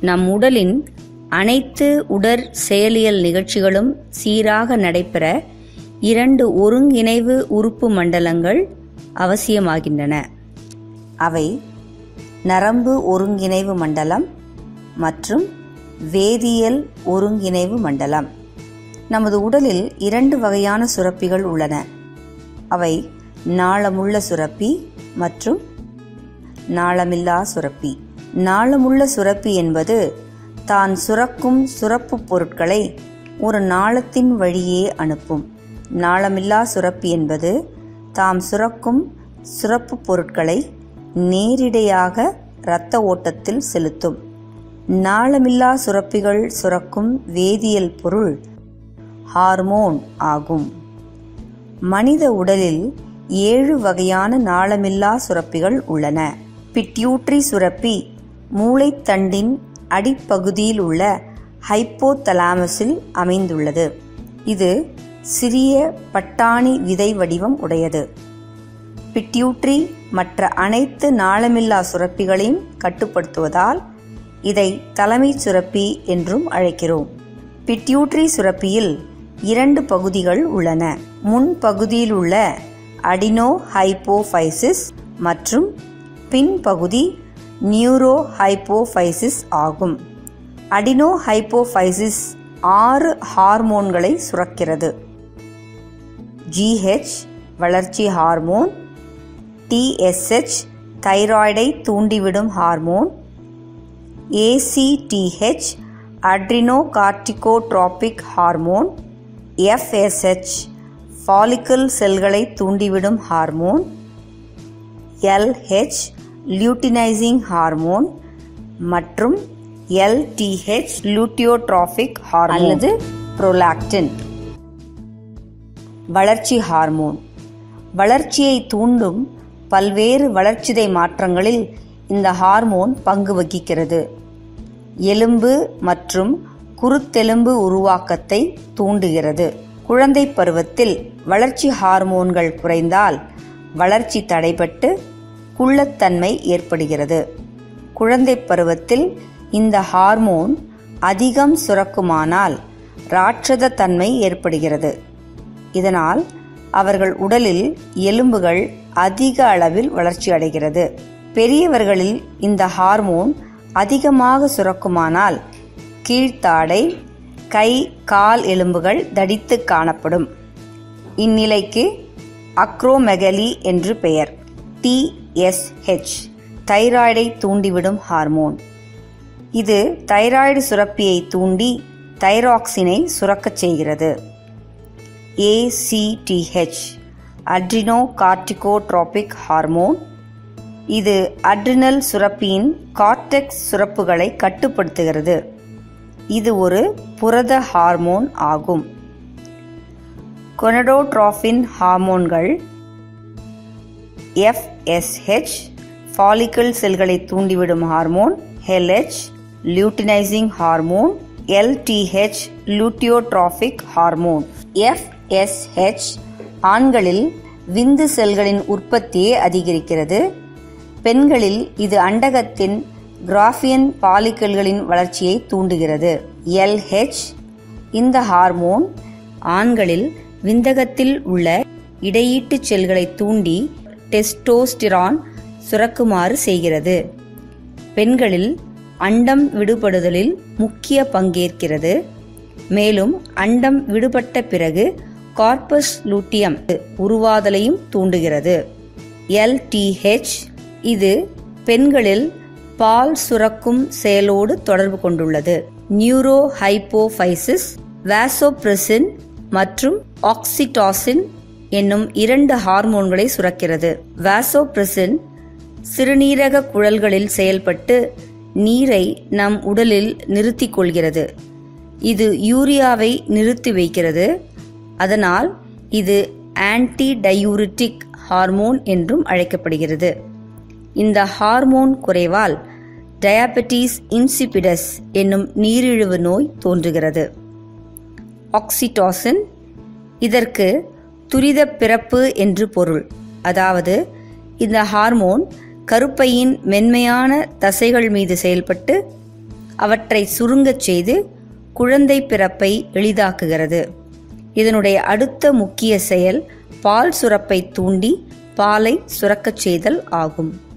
நம் உடலின் அனைத்து உடற் செயலியல் நிகழ்ச்சிகளும் சீராக நடைபெற இரண்டு ஒருங்கிணைவு உறுப்பு மண்டலங்கள் அவசியமாகின்றன அவை நரம்பு ஒருங்கிணைவு மண்டலம் மற்றும் வேதியியல் ஒருங்கிணைவு மண்டலம் நமது உடலில் இரண்டு வகையான சுரப்பிகள் உள்ளன அவை நாளமுள்ள சுரப்பி மற்றும் நாளமில்லா சுரப்பி நாளமுள்ள சுரப்பி என்பது தான் சுரக்கும் சுரப்பு பொருட்களை ஒரு நாளத்தின் வழியே அனுப்பும் நாளமில்லா சுரப்பி என்பது தாம் சுரக்கும் சுரப்பு பொருட்களை நேரிடையாக இரத்த ஓட்டத்தில் செலுத்தும் நாளமில்லா சுரப்பிகள் சுரக்கும் வேதியியல் பொருள் ஹார்மோன் ஆகும் மனித உடலில் ஏழு வகையான நாளமில்லா சுரப்பிகள் உள்ளன பிட்யூட்ரி சுரப்பி மூளைத்தண்டின் அடிப்பகுதியில் உள்ள ஹைப்போதலாமஸில் அமைந்துள்ளது இது சிறிய பட்டாணி விதை வடிவம் உடையது பிட்யூட்ரி மற்ற அனைத்து நாளமில்லா சுரப்பிகளையும் கட்டுப்படுத்துவதால் இதை தலைமைச் சுரப்பி என்றும் அழைக்கிறோம் பிட்யூட்ரி சுரப்பியில் இரண்டு பகுதிகள் உள்ளன முன் பகுதியில் உள்ள அடினோ ஹைப்போஃபைசிஸ் மற்றும் பின் பகுதி நியூரோ ஹைப்போஃபைசிஸ் ஆகும் அடினோ ஹைப்போஃபைசிஸ் ஆறு ஹார்மோன்களை சுரக்கிறது ஜிஹெச் வளர்ச்சி ஹார்மோன் டிஎஸ்ஹெச் தைராய்டை தூண்டிவிடும் hormone ACTH adreno corticotropic hormone FSH follicle செல்களை தூண்டிவிடும் ஹார்மோன் எல்ஹெச் லியூட்டினைசிங் ஹார்மோன் மற்றும் எல்டிஹெச் லூட்டியோட்ராபிக் ஹார்மோன் அல்லது புரோலாக்டின் வளர்ச்சி ஹார்மோன் வளர்ச்சியை தூண்டும் பல்வேறு வளர்ச்சிதை மாற்றங்களில் இந்த ஹார்மோன் பங்கு வகிக்கிறது எலும்பு மற்றும் குருத்தெலும்பு உருவாக்கத்தை தூண்டுகிறது குழந்தை பருவத்தில் வளர்ச்சி ஹார்மோன்கள் குறைந்தால் வளர்ச்சி தடைபட்டு குள்ளத்தன்மை ஏற்படுகிறது குழந்தை பருவத்தில் இந்த ஹார்மோன் அதிகம் சுரக்குமானால் ராட்சத தன்மை ஏற்படுகிறது இதனால் அவர்கள் உடலில் எலும்புகள் அதிக அளவில் வளர்ச்சி அடைகிறது பெரியவர்களில் இந்த ஹார்மோன் அதிகமாக சுரக்குமானால் கீழ்த்தாடை கை கால் எலும்புகள் தடித்து காணப்படும் இந்நிலைக்கு அக்ரோமெகலி என்று பெயர் டிஎஸ்ஹெச் தைராய்டை தூண்டிவிடும் ஹார்மோன் இது தைராய்டு சுரப்பியை தூண்டி தைராக்சினை சுரக்கச் செய்கிறது ஏசிடிஹெச் அட்ரினோ கார்டிகோட்ராபிக் ஹார்மோன் இது அட்ரினல் சுரப்பியின் கார்டெக்ஸ் சுரப்புகளை கட்டுப்படுத்துகிறது இது ஒரு புரத ஹார்மோன் ஆகும் கொனடோட்ராஃபின் ஹார்மோன்கள் எஃப்எஸ்ஹெச் ஃபாலிக்கல் செல்களை தூண்டிவிடும் hormone LH luteinizing hormone LTH luteotropic hormone FSH ஆண்களில் விந்து செல்களின் உற்பத்தியை அதிகரிக்கிறது பெண்களில் இது அண்டகத்தின் கிராஃபியன் பாலிக்கல்களின் வளர்ச்சியை தூண்டுகிறது எல்ஹெச் இந்த ஹார்மோன் ஆண்களில் விந்தகத்தில் உள்ள இடையீட்டு செல்களை தூண்டி டெஸ்டோஸ்டிரான் சுரக்குமாறு செய்கிறது பெண்களில் அண்டம் விடுபடுதலில் முக்கிய பங்கேற்கிறது மேலும் அண்டம் விடுபட்ட பிறகு கார்பஸ் லூட்டியம் உருவாதலையும் தூண்டுகிறது எல்டிஹெச் இது பெண்களில் பால் சுரக்கும் செயலோடு தொடர்பு கொண்டுள்ளது நியூரோ ஹைப்போஃபைசிஸ் வாசோப்ரெசின் மற்றும் ஆக்சிடாசின் என்னும் இரண்டு ஹார்மோன்களை சுரக்கிறது வாசோப்ரெசின் சிறுநீரக குழல்களில் செயல்பட்டு நீரை நம் உடலில் நிறுத்திக் கொள்கிறது இது யூரியாவை நிறுத்தி வைக்கிறது அதனால் இது ஆன்டி டயூரிட்டிக் ஹார்மோன் என்றும் அழைக்கப்படுகிறது இந்த ஹார்மோன் குறைவால் டயாபெட்டிஸ் இன்சிபிடஸ் என்னும் நீரிழிவு நோய் தோன்றுகிறது ஆக்சிடாசின் இதற்கு துரித பிறப்பு என்று பொருள் அதாவது இந்த ஹார்மோன் கருப்பையின் மென்மையான தசைகள் மீது செயல்பட்டு அவற்றை சுருங்கச் செய்து குழந்தை பிறப்பை எளிதாக்குகிறது இதனுடைய அடுத்த முக்கிய செயல் பால் சுரப்பை தூண்டி பாலை சுரக்கச் செய்தல் ஆகும்